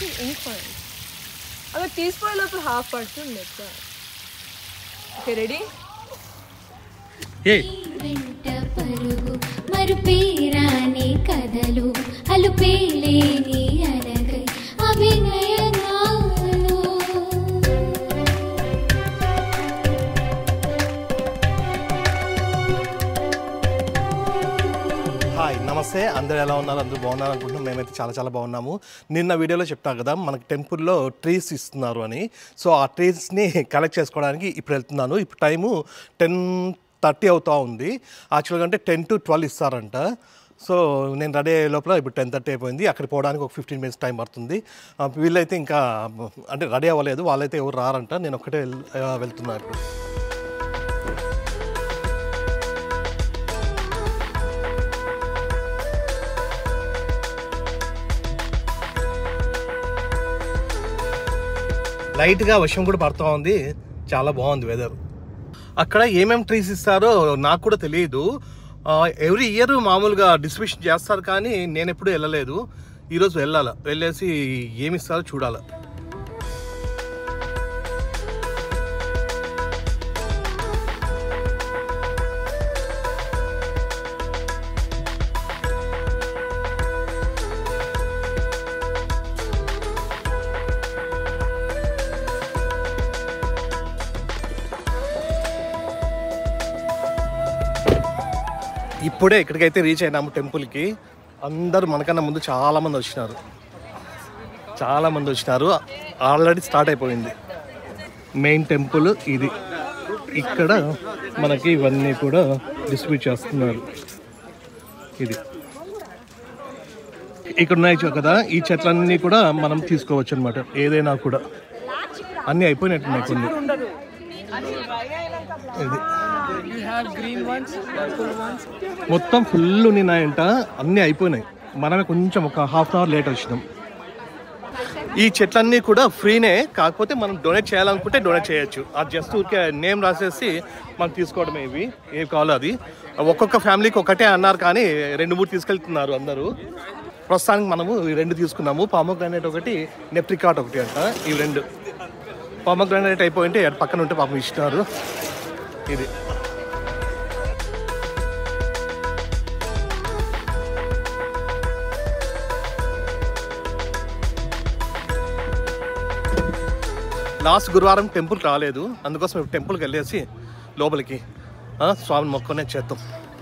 ఇంక్ point అవి తీసిపోయే లోపల half పడుతుంది ఎక్కువ ఓకే రెడీ ఏ వెంట పరుగు మరుపేరాని కథలు అలుపేలేని అరగై అభినయనాలు హాయ్ నమస్తే అందరూ ఎలా ఉన్నారు అందరూ బాగున్నారు అనుకుంటున్నాం మేమైతే చాలా చాలా బాగున్నాము నిన్న వీడియోలో చెప్తాం కదా మనకి టెంపుల్లో ట్రీస్ ఇస్తున్నారు అని సో ఆ ట్రీస్ని కలెక్ట్ చేసుకోవడానికి ఇప్పుడు వెళ్తున్నాను ఇప్పుడు టైము టెన్ థర్టీ అవుతా ఉంది యాక్చువల్గా అంటే టెన్ టు ట్వెల్వ్ ఇస్తారంట సో నేను రెడీ అయ్యే లోపల ఇప్పుడు టెన్ థర్టీ అయిపోయింది అక్కడ పోవడానికి ఒక ఫిఫ్టీన్ మినిట్స్ టైం పడుతుంది ఆ, వీళ్ళైతే ఇంకా అంటే రెడీ అవ్వలేదు వాళ్ళైతే ఎవరు రారంట నేను ఒక్కటే వెళ్- ఆ, వెళ్తున్నా ఇప్పుడు లైట్గా వర్షం కూడా పడుతూ ఉంది చాలా బాగుంది వెదర్ అక్కడ ఏమేమి ట్రీస్ ఇస్తారో నాకు కూడా తెలియదు ఎవ్రీ ఇయర్ మామూలుగా డిస్ట్రిబ్యూషన్ చేస్తారు కానీ నేను ఎప్పుడు వెళ్ళలేదు ఈరోజు వెళ్ళాల వెళ్ళేసి ఏమి ఇస్తారో చూడాల ఇప్పుడే ఇక్కడికైతే రీచ్ అయినాము టెంపుల్కి అందరూ మనకన్నా ముందు చాలా మంది వచ్చినారు చాలా మంది వచ్చినారు ఆల్రెడీ స్టార్ట్ అయిపోయింది మెయిన్ టెంపుల్ ఇది ఇక్కడ మనకి ఇవన్నీ కూడా డిస్ట్రిబ్యూట్ చేస్తున్నారు ఇది ఇక్కడ ఉన్నాయి చూ- కదా ఈ చెట్లన్నీ కూడా మనం తీసుకోవచ్చు అనమాట ఏదైనా కూడా అన్నీ అయిపోయినట్టున్నాయి కొన్ని ఇది మొత్తం ఫుల్ ఉన్నాయంట అన్నీ అయిపోయినాయి మనమే కొంచెం ఒక హాఫ్ అన్ అవర్ లేట్ వచ్చినాం ఈ చెట్లన్నీ కూడా ఫ్రీనే కాకపోతే మనం డొనేట్ చేయాలనుకుంటే డొనేట్ చేయొచ్చు అది జస్ట్ ఊరికే నేమ్ రాసేసి మనం తీసుకోవడమే ఇవి ఏవి కావాలో అది ఒక్కొక్క ఫ్యామిలీకి ఒకటే అన్నారు కానీ రెండు మూడు తీసుకెళ్తున్నారు అందరూ ప్రస్తుతానికి మనము ఈ రెండు తీసుకున్నాము పామోగ్రానైట్ ఒకటి నెప్రికాట్ ఒకటి అంట ఇవి రెండు పామోగ్రానైట్ అయిపోయింటే అటు పక్కన ఉంటే పాపం ఇచ్చినారు ఇది లాస్ట్ గురువారం టెంపుల్ రాలేదు అందుకోసం ఇప్పుడు టెంపుల్కి వెళ్ళేసి లోపలికి ఆ, స్వామిని మొక్కునే చేద్దాం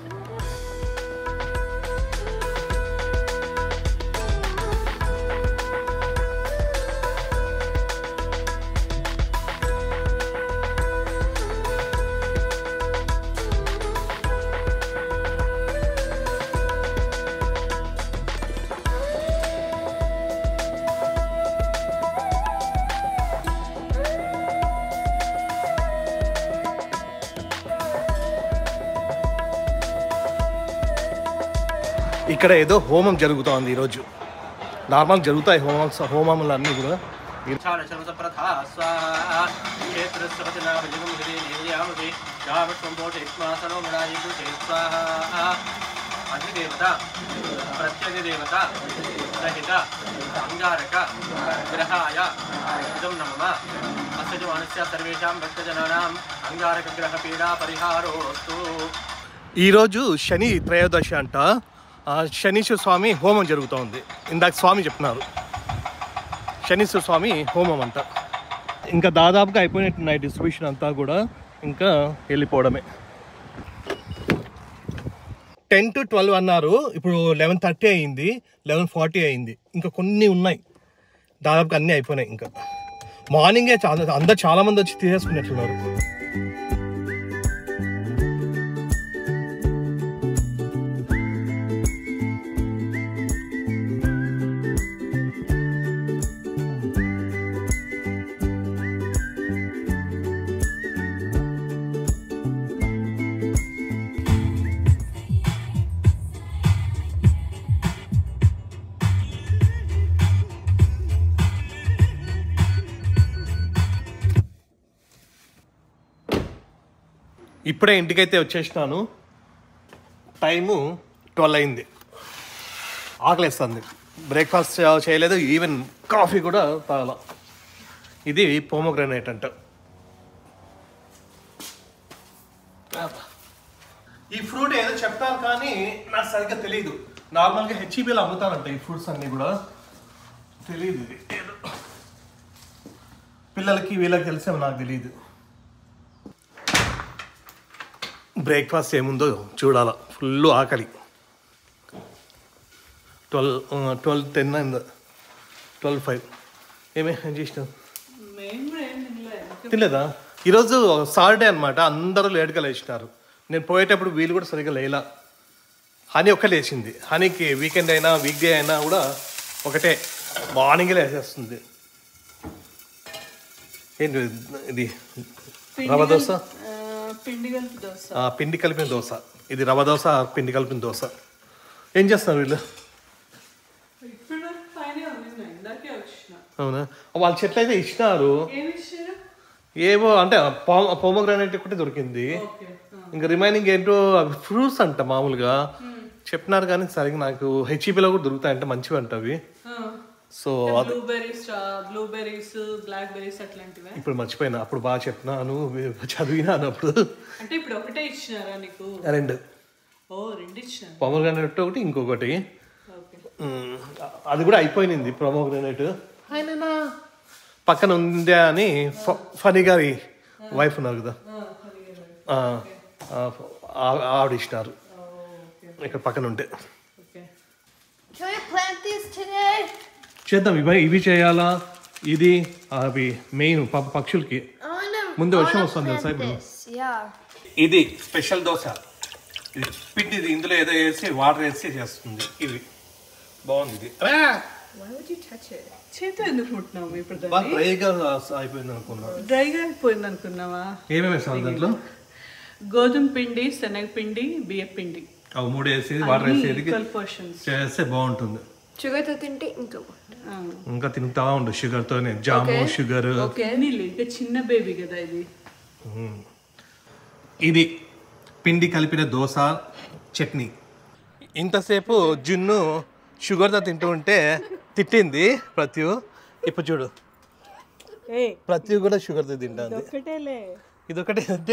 ఇక్కడ ఏదో హోమం జరుగుతోంది ఈరోజు నార్మల్ జరుగుతాయి హోమం హోమములు అన్నీ కూడా క్షాళశర్మసప్రథా స్వాహా క్షేత్రస్య పతినాభజగం హృదే నిర్యామతి యావత్సంపోషయిత్మాసనో మృడాయుషే స్వాహా అధిదేవత ప్రత్యధిదేవత సహిత అంగారక గ్రహాయ ఇదం నమమ అస్యజమానస్య సర్వేషాం భక్తజనానాం అంగారక గ్రహ పీడా పరిహారోస్తు ఈరోజు శని త్రయోదశి అంట ఆ, శనీశ్వర స్వామి హోమం జరుగుతోంది ఇందాక స్వామి చెప్తున్నారు శనీశ్వర స్వామి హోమం అంట ఇంకా దాదాపుగా అయిపోయినట్టున్నాయి డిస్ట్రిబ్యూషన్ అంతా కూడా ఇంకా వెళ్ళిపోవడమే టెన్ టు ట్వెల్వ్ అన్నారు ఇప్పుడు లెవెన్ థర్టీ అయింది లెవెన్ ఫార్టీ అయింది ఇంకా కొన్ని ఉన్నాయి దాదాపుగా అన్నీ అయిపోయినాయి ఇంకా మార్నింగే చాలా అందరు చాలా మంది వచ్చి తీసేసుకున్నట్లున్నారు ఇప్పుడే ఇంటికైతే వచ్చేసినాను టైము ట్వెల్వ్ అయింది ఆకలేస్తుంది బ్రేక్ఫాస్ట్ చేయలేదు ఈవెన్ కాఫీ కూడా తాగాల ఇది పోమోగ్రానైట్ అంట ఈ ఫ్రూట్ ఏదో చెప్తాను కానీ నాకు సరిగ్గా తెలియదు నార్మల్గా హెచ్ఈబీలో అమ్ముతారంట ఈ ఫ్రూట్స్ అన్నీ కూడా తెలియదు ఇది ఏదో పిల్లలకి వీళ్ళకి తెలిసేమో నాకు తెలియదు బ్రేక్ఫాస్ట్ ఏముందో చూడాల ఫుల్ ఆకలి ట్వెల్వ్ ట్వెల్వ్ టెన్ అయింది ట్వెల్వ్ ఫైవ్ ఏమే ఏం చేసినావు తినలేదా ఈరోజు సాటర్డే అనమాట అందరూ లేట్గా లేచినారు నేను పోయేటప్పుడు వీళ్ళు కూడా సరిగ్గా లేలా హనీ ఒక్క లేచింది హనీకి వీకెండ్ అయినా వీక్ డే అయినా కూడా ఒకటే మార్నింగే లేచేస్తుంది ఏంటి ఇది రవ దోశ పిండి కలిపి దోశ ఆ, పిండి కలిపిన దోశ ఇది రవ దోశ పిండి కలిపిన దోశ ఏం చేస్తున్నారు వీళ్ళు ఇప్పుడు పైన ఉంది నేను ఇందాకే వచ్చిన అవునా వాళ్ళ చెట్లు అయితే ఇచ్చినారు ఏమి ఇచ్చారు ఏవో అంటే పోమోగ్రానైట్ ఒకటి దొరికింది ఓకే ఇంకా రిమైనింగ్ ఏంటో అవి ఫ్రూట్స్ అంట మామూలుగా చెప్పినారు కానీ సరిగ్గా నాకు హెచ్ఈబీలో కూడా దొరుకుతాయంట మంచివి అంట అవి సో అది బ్లూబెర్రీస్ బ్లూబెర్రీస్ బ్లాక్ బెర్రీస్ అట్లాంటివే ఇప్పుడు మర్చిపోయినా అప్పుడు బాగా చెప్పినాను చదివినాను అప్పుడు అంటే ఇప్పుడు ఒకటే ఇచ్చినారా నీకు రెండు ఓ రెండు ఇచ్చినారు పోమోగ్రానైట్ ఒకటి ఇంకొకటి ఓకే మ్మ్. అది కూడా అయిపోయింది ప్రోమోగ్రానైట్ ఆయననా పక్కన ఉందే అని ఫ- ఫనీ గారి వైఫ్ ఉన్నారు కదా ఆ, ఆ, ఆ- ఆవిడ ఇచ్చినారు ఇక్కడ పక్కన ఉంటే okay Can we plant these today? చేద్దాం ఇవి ఇవి చేయాలా ఇది అవి మెయిన్ పక్షులకి I wanna, ముందు I వర్షం wanna వస్తుంది plant తెలుసా ఇప్పుడు? this. Yeah. ఇది స్పెషల్ దోశ ఇది పిండి ఇది ఇందులో ఏదో వేసి వాటర్ వేసి చేస్తుంది ఇది బాగుంది ఇది Why would you touch it? చేతి ఎందుకు ముట్టినావు ఇప్పుడు బాగా దాన్ని డ్రైగా అయిపోయింది అనుకున్నా డ్రైగా అయిపోయింది అనుకున్నావా ఏమేమి వేసాను దాంట్లో గోధుమ పిండి శనగపిండి బియ్య పిండి అవి మూడు వేసేది వాటర్ వేసేది ఈక్వల్ పోర్షన్స్ చేస్తే బాగుంటుంది షుగర్తో తింటే ఇంకా ఇంకా తింటా ఉండు షుగర్ తోనే జాము షుగర్ నీళ్ళు ఇంకా చిన్న బేబీ కదా ఇది ఇది పిండి కలిపిన దోశ చట్నీ ఇంతసేపు జున్ను షుగర్తో తింటూ ఉంటే తిట్టింది ప్రతి ఇప్పుడు చూడు ప్రతి కూడా షుగర్తో తింటుంది ఒకటేలే ఇది ఒకటి అంటే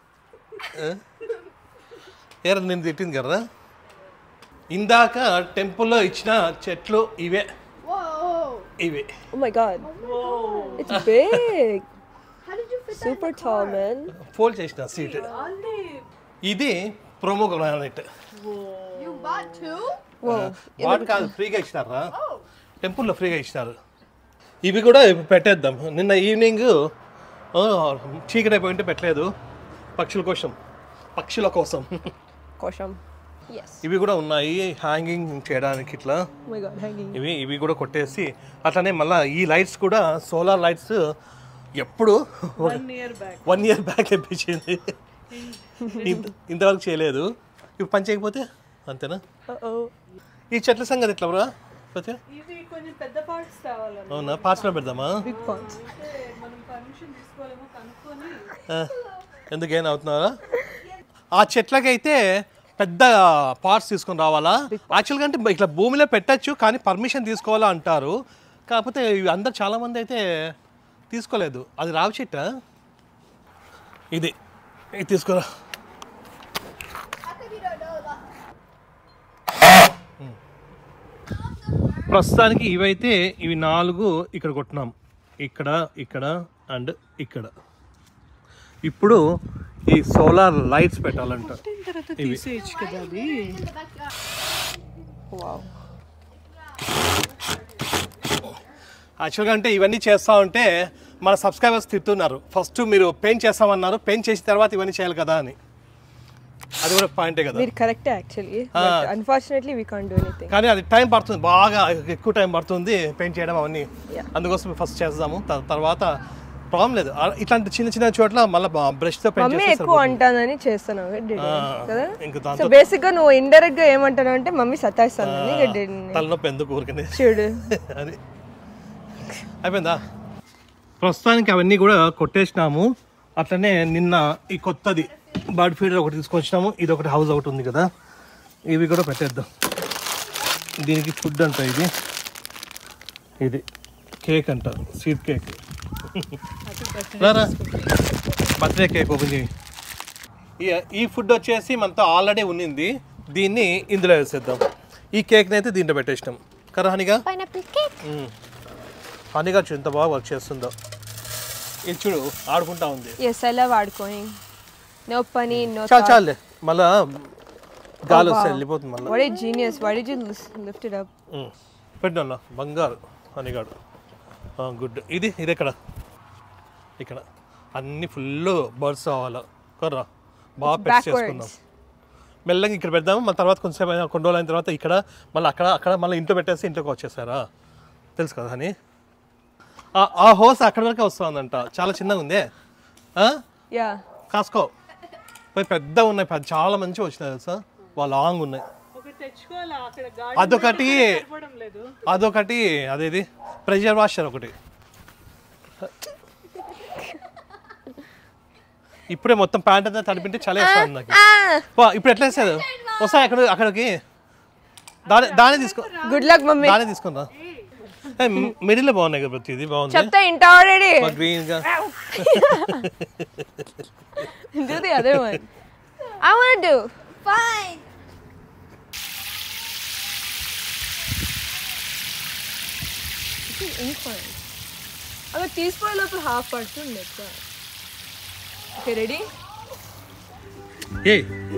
ఏరా నేను తిట్టింది కదా ఇందాక టెంపుల్లో ఇచ్చిన చెట్లు ఇవే Whoa! ఇవే Oh my god. It's big. How did you fit Super tall, man. Fold చేసిన సీట్ ఇది pomegranate You bought two? Whoa. వాటి కాదు ఫ్రీగా ఇచ్చినారా టెంపుల్లో ఫ్రీగా ఇచ్చినారు ఇవి కూడా ఇప్పుడు పెట్టేద్దాం నిన్న ఈవినింగ్ చీకటి అయిపోయి ఉంటే పెట్టలేదు పక్షుల కోసం పక్షుల కోసం Kosham. Yes. ఇవి కూడా ఉన్నాయి హ్యాంగింగ్ చేయడానికి ఇట్లా Oh my god, hanging. ఇవి ఇవి కూడా కొట్టేసి అట్లనే మళ్ళీ ఈ లైట్స్ కూడా సోలార్ లైట్స్ ఎప్పుడు one year back one year back తెప్పించింది ఇంత- ఇంతవరకు చేయలేదు ఇప్పుడు పని చేయకపోతే అంతేనా Uh oh. ఈ చెట్ల సంగతి ఎట్లా బ్రా సత్య ఇవి కొంచెం పెద్ద పార్ట్స్ కావాలన్న అవునా పార్ట్స్లో పెడదామా Big pots. అంటే మనం పర్మిషన్ తీసుకోవాలేమో కనుక్కొని ఆ, ఎందుకు ఏం అవుతున్నారా ఆ చెట్లకైతే పెద్ద పార్ట్స్ తీసుకొని రావాలా యాక్చువల్గా అంటే ఇట్లా భూమిలో పెట్టచ్చు కానీ పర్మిషన్ తీసుకోవాలా అంటారు కాకపోతే ఇవి అందరు చాలామంది అయితే తీసుకోలేదు అది రావి చెట్ట ఇది ఇది తీసుకోరా ప్రస్తుతానికి ఇవైతే ఇవి నాలుగు ఇక్కడ కొట్టినాం ఇక్కడ ఇక్కడ అండ్ ఇక్కడ ఇప్పుడు ఈ సోలార్ లైట్స్ పెట్టాలంట తర్వాత తీసేయచ్చు కదా అది Wow. యాక్చువల్గా అంటే ఇవన్నీ చేస్తా ఉంటే మన సబ్స్క్రైబర్స్ తిడుతున్నారు ఫస్ట్ మీరు పెయింట్ చేస్తామన్నారు పెయింట్ చేసిన తర్వాత ఇవన్నీ చేయాలి కదా అని అది కూడా పాయింటే కదా We're correct actually. But unfortunately, we can't do anything. కానీ అది టైం పడుతుంది బాగా ఎక్కువ టైం పడుతుంది పెయింట్ చేయడం అవన్నీ Yeah. అందుకోసం ఫస్ట్ చేద్దాము త- తర్వాత ప్రాబ్లం లేదు ఆ- ఇట్లాంటి చిన్న చిన్న చోట్ల మళ్ళీ బ్రష్తో పెయింట్ మమ్మీ చేస్తే ఎక్కువ అంటానని చేస్తాను ఆ, కదా ఇంకా సో దాంతో బేసిక్ గా నువ్వు ఇండైరెక్ట్ గా ఏమంటాను అంటే మమ్మీ సతాయిస్తానని ఇక did- తలనొప్పి ఎందుకు ఊరికనే చూడు అని అయిపోయిందా ప్రస్తుతానికి అవన్నీ కూడా కొట్టేసినాము అట్లనే నిన్న ఈ కొత్తది బర్డ్ ఫీడర్ ఒకటి తీసుకొచ్చినాము ఇది ఒకటి హౌస్ ఒకటి ఉంది కదా ఇవి కూడా పెట్టేద్దాం దీనికి ఫుడ్ అంట ఇది ఇది కేక్ అంట స్వీట్ కేక్ రారా బర్త్డే కేక్ ఓపెన్ చేయి ఈ- ఈ ఫుడ్ వచ్చేసి మనతో ఆల్రెడీ ఉన్నింది దీన్ని ఇందులో వేసేద్దాం ఈ కేక్ని అయితే దీంట్లో పెట్టేసినాం కదా హనిగా Pineapple cake. మ్మ్. హనిగా చూడు ఎంత బాగా వర్క్ చేస్తుందో ఇది చూడు ఆడుకుంటా ఉంది ఎస్ ఐ లవ్ ఆడుకోని నో పని నో చాలు చాలులే మళ్ళా గాలి వస్తే వెళ్ళిపోతుంది మళ్ళీ what a genius why did you lift it up పెట్టు అన్న బంగారు హనిగాడు గుడ్ ఇది ఇది ఎక్కడ ఇక్కడ అన్ని ఫుల్ బర్డ్స్ కావాలా కర్రా బాగా పెట్ చేసుకుందాం మెల్లగా ఇక్కడ పెడదాం మళ్ళీ తర్వాత కొంచెంసేపు అయినా కొన్ని రోజులు అయిన తర్వాత ఇక్కడ మళ్ళీ అక్కడ అక్కడ మళ్ళీ ఇంట్లో పెట్టేసి ఇంట్లోకి వచ్చేసారా తెలుసు కదా హని ఆ- ఆ హోస్ అక్కడ వరకే వస్తుందంట చాలా చిన్నగా ఉందే ఆ? యా కాసుకో పోయి పెద్ద ఉన్నాయి పెద్ద చాలా మంచిగా వచ్చినాయి తెలుసా వాళ్ళు లాంగ్ ఉన్నాయి అదొకటి అదొకటి అదేది ప్రెషర్ వాషర్ ఒకటి ఇప్పుడే మొత్తం ప్యాంట్ అంతా తడిపింటే చలి వేస్తుంది నాకు వా, ఇప్పుడు ఎట్లా వేస్తుంది వస్తాయి అక్కడ అక్కడికి దాని దాన్ని తీసుకో గుడ్ లక్ మమ్మీ దాన్ని తీసుకున్నా మిడిల్ బాగున్నాయి కదా ప్రతి ఇది బాగుంది చెప్తా ఇంట ఆల్రెడీ గ్రీన్ గా do the other one I want to do Fine. incline అలా తీసిపోయే లోపల హాఫ్ పడుతుంది ఓకే రెడీ ఏ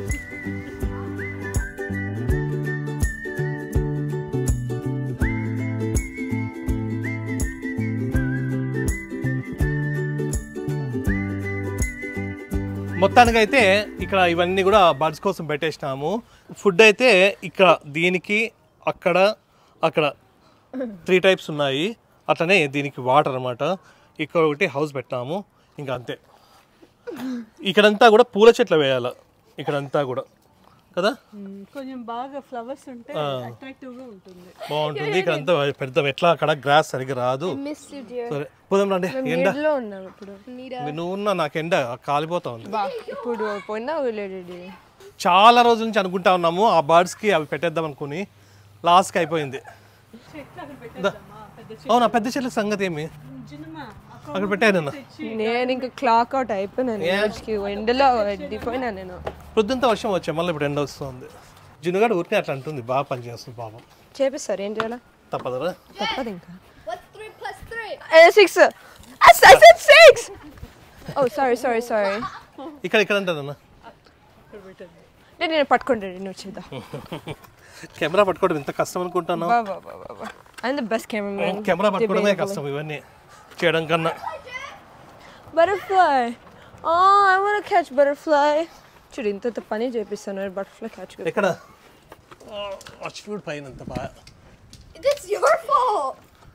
మొత్తానికైతే ఇక్కడ ఇవన్నీ కూడా బర్డ్స్ కోసం పెట్టేసినాము ఫుడ్ అయితే ఇక్కడ దీనికి అక్కడ అక్కడ త్రీ టైప్స్ ఉన్నాయి అట్లనే దీనికి వాటర్ అన్నమాట ఇక్కడ ఒకటి హౌస్ పెట్టాము ఇంకా అంతే ఇక్కడంతా కూడా పూల చెట్లు వేయాలి ఇక్కడంతా కూడా కదా కొంచెం బాగా ఫ్లవర్స్ ఉంటే అట్రాక్టివ్ గా ఉంటుంది బాగుంటుంది ఇక్కడంతా పెడతాం ఎట్లా అక్కడ గ్రాస్ సరిగ్గా రాదు Miss you, dear. సరే పోదాం రండి ఎండ లో ఉన్నాం ఇప్పుడు నువ్వు ఉన్నా నాకు ఎండ కాలిపోతా ఉంది బా ఇప్పుడు పోయినా వెళ్ళేది చాలా రోజుల నుంచి అనుకుంటా ఉన్నాము ఆ బర్డ్స్కి అవి పెట్టేద్దాం అనుకుని లాస్ట్కి అయిపోయింది దా. అవునా పెద్ద చెట్ల సంగతి ఏమి అక్కడ పెట్టాను నేను ఇంకా క్లాక్ అవుట్ అయిపోయినాను ఈ రోజుకి ఎండలో ఎండిపోయినా నేను పొద్దుంతా వర్షం వచ్చే మళ్ళీ ఇప్పుడు ఎండ వస్తుంది జునుగాడు ఊరికే అట్లా అంటుంది బాగా పని చేస్తుంది పాపం చేపిస్తారు ఏం చేయాలా తప్పదరా తప్పదు ఇంకా What's three plus three? Six I said six oh sorry sorry sorry ఇక్కడ ఇక్కడ అంటానన్నా నేను నేను పట్టుకుంటాను నువ్వు చేద్దాం కెమెరా పట్టుకోవడం ఎంత కష్టం అనుకుంటున్నావు బా బా బా బా బా I the best cameraman camera పట్టుకోవడమే కష్టం ఇవన్నీ చేయడం కన్నా butterfly oh I want catch butterfly చూడు ఇంత పని చేపిస్తాను బటర్ఫ్లై క్యాచ్ ఎక్కడ చూడు పైన ఎంత బాగా It's your fault.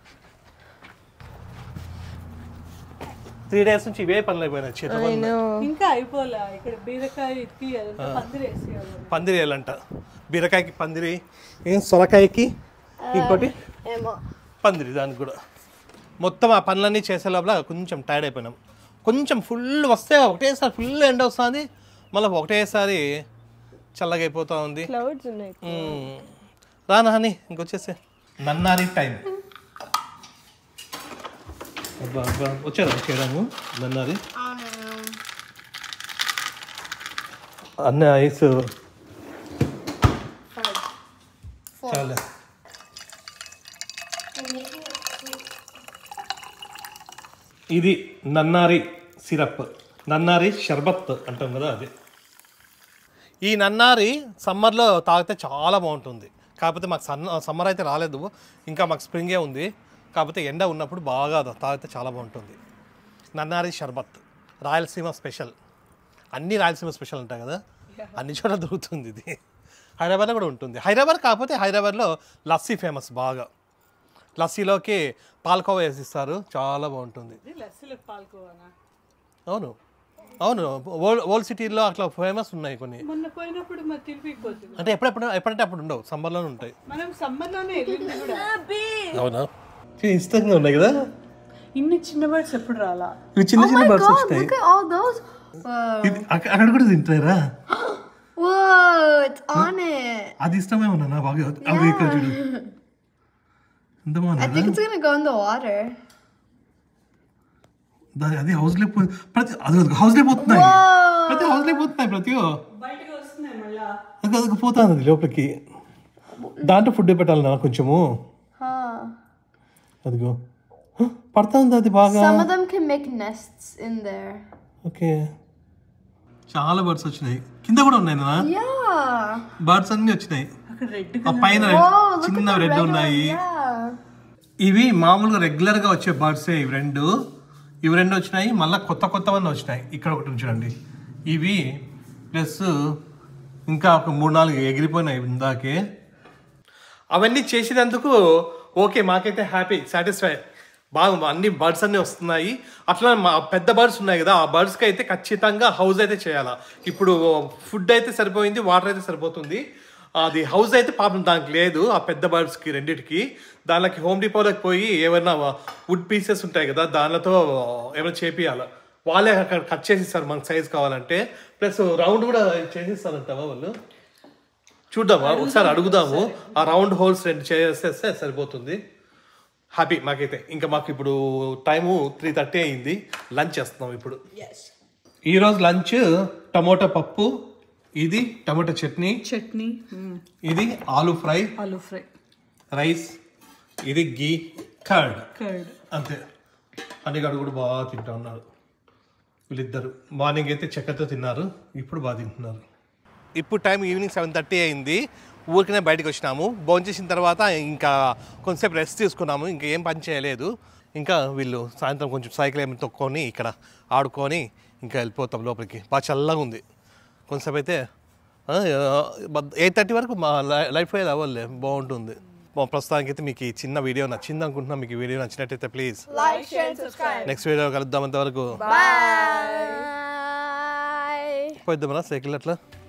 Three days నుంచి ఇవే పనులు అయిపోయినాయి చేతుల ఐ పనులు. నో ఇంకా అయిపోలే ఇక్కడ బీరకాయ ఇటుకి అదంతా పందిరి వేసేయాలి పందిరి వేయాలంట బీరకాయకి పందిరి ఏం సొరకాయకి ఇంకోటి Emma. పందిరి దానికి కూడా మొత్తం ఆ పనులన్నీ చేసే లోపల కొంచెం టైర్డ్ అయిపోయినాం కొంచెం ఫుల్ వస్తే ఒకటేసారి ఫుల్ ఎండ వస్తుంది మళ్ళీ ఒకటేసారి చల్లగా అయిపోతూ ఉంది క్లౌడ్స్ ఉన్నాయి మ్మ్. రానా హని ఇంకొచ్చేసే నన్నారి టైం అబ్బా అబ్బా వచ్చారా చేయడము నన్నారి అన్న ఐస్ చాలా ఇది నన్నారి సిరప్ నన్నారి షర్బత్ అంటాం కదా అది ఈ నన్నారి సమ్మర్లో తాగితే చాలా బాగుంటుంది కాకపోతే మాకు సన్ సమ్మర్ అయితే రాలేదు ఇంకా మాకు స్ప్రింగే ఉంది కాకపోతే ఎండ ఉన్నప్పుడు బాగా తాగితే చాలా బాగుంటుంది నన్నారి షర్బత్ రాయలసీమ స్పెషల్ అన్ని రాయలసీమ స్పెషల్ ఉంటాయి కదా అన్ని చోట్ల దొరుకుతుంది ఇది హైదరాబాద్లో కూడా ఉంటుంది హైదరాబాద్ కాకపోతే హైదరాబాద్లో లస్సీ ఫేమస్ బాగా లస్సీలోకి పాలకోవా వేసిస్తారు చాలా బాగుంటుంది లస్సీలకు పాల్కోవాలా అవును అవును ఓల్డ్ ఓల్డ్ సిటీలో అట్లా ఫేమస్ ఉన్నాయి కొన్ని మొన్న పోయినప్పుడు మరి తిరిగిపోతుంది అంటే ఎప్పుడెప్పుడు ఎప్పుడంటే అప్పుడు ఉండవు సమ్మర్లోనే ఉంటాయి మనం సమ్మర్ లోనే వెళ్ళింది కూడా అవునా ఇష్టంగా ఉన్నాయి కదా ఇన్ని చిన్న బర్డ్స్ ఎప్పుడు రాలా ఇవి చిన్న చిన్న బర్డ్స్ వస్తాయి Look at all those. ఇది అక్క- అక్కడ కూడా తింటారా Whoa, it's on it. అది ఇష్టమే ఉన్నా నా బాగా అవి ఇక్కడ చూడు ఎంత I బాగుంది think it's gonna go in the water. దాని అది హౌస్ లేకపో ప్రతి అది హౌస్ లేకపోతున్నాయి ప్రతి హౌస్ లేకపోతున్నాయి ప్రతి బయటకు వస్తున్నాయి మళ్ళా అది అది పోతాను అది లోపలికి దాంట్లో ఫుడ్ పెట్టాలి నా కొంచెము Huh. అదిగో హ, పడతా ఉంది అది బాగా Some of them can make nests in there. Okay చాలా బర్డ్స్ వచ్చినాయి కింద కూడా ఉన్నాయి నా Yeah. బర్డ్స్ అన్ని వచ్చినాయి అక్కడ రెడ్ ఆ పైన Oh, look చిన్న at the red red one. ఉన్నాయి Yeah. ఇవి మామూలుగా రెగ్యులర్ గా వచ్చే బర్డ్సే ఇవి రెండు ఇవి రెండు వచ్చినాయి మళ్ళీ కొత్త కొత్తవన్నీ వచ్చినాయి ఇక్కడ ఒకటి ఉంచండి ఇవి ప్లస్ ఇంకా ఒక మూడు నాలుగు ఎగిరిపోయినాయి ఇందాకే అవన్నీ చేసినందుకు ఓకే మాకైతే హ్యాపీ సాటిస్ఫై బాగా అన్ని బర్డ్స్ అన్నీ వస్తున్నాయి అట్లా మా పెద్ద బర్డ్స్ ఉన్నాయి కదా ఆ బర్డ్స్కి అయితే ఖచ్చితంగా హౌస్ అయితే చేయాలా ఇప్పుడు ఫుడ్ అయితే సరిపోయింది వాటర్ అయితే సరిపోతుంది అది హౌస్ అయితే పాపం దానికి లేదు ఆ పెద్ద బర్డ్స్కి రెండిటికి దానికి హోమ్ డిపోలోకి పోయి ఏమైనా వుడ్ పీసెస్ ఉంటాయి కదా దానితో ఏమైనా చేపియాల వాళ్ళే అక్కడ కట్ చేసిస్తారు మనకు సైజ్ కావాలంటే ప్లస్ రౌండ్ కూడా చేసిస్తారంటావా వాళ్ళు చూద్దామా ఒకసారి అడుగుదాము ఆ రౌండ్ హోల్స్ రెండు చేసేస్తే సరిపోతుంది హ్యాపీ మాకైతే ఇంకా మాకు ఇప్పుడు టైము త్రీ థర్టీ అయింది లంచ్ చేస్తున్నాం ఇప్పుడు ఈరోజు లంచ్ టమోటా పప్పు ఇది టమోటా చట్నీ చట్నీ ఇది ఆలు ఫ్రై ఆలూ ఫ్రై రైస్ ఇది గీ కర్డ్ కర్డ్ అంతే అన్నిగాడు కూడా బాగా తింటా ఉన్నారు వీళ్ళిద్దరు మార్నింగ్ అయితే చెక్కతో తిన్నారు ఇప్పుడు బాగా తింటున్నారు ఇప్పుడు టైం ఈవినింగ్ సెవెన్ థర్టీ అయింది ఊరికనే బయటకు వచ్చినాము భోంచేసిన తర్వాత ఇంకా కొంచెంసేపు రెస్ట్ తీసుకున్నాము ఇంకా ఏం పని చేయలేదు ఇంకా వీళ్ళు సాయంత్రం కొంచెం సైకిల్ ఏమి తొక్కొని ఇక్కడ ఆడుకొని ఇంకా వెళ్ళిపోతాం లోపలికి బాగా చల్లగా ఉంది కొంచెంసేపు అయితే ఎయిట్ థర్టీ వరకు మా లై- లైఫ్ అయితే అవ్వలే బాగుంటుంది మా ప్రస్తుతానికి అయితే మీకు ఈ చిన్న వీడియో నచ్చింది అనుకుంటున్నా మీకు ఈ వీడియో నచ్చినట్టయితే please Like, share, and subscribe. Next video కలుద్దాం అంతవరకు Bye. పోయిద్దామరా సైకిల్ అట్లా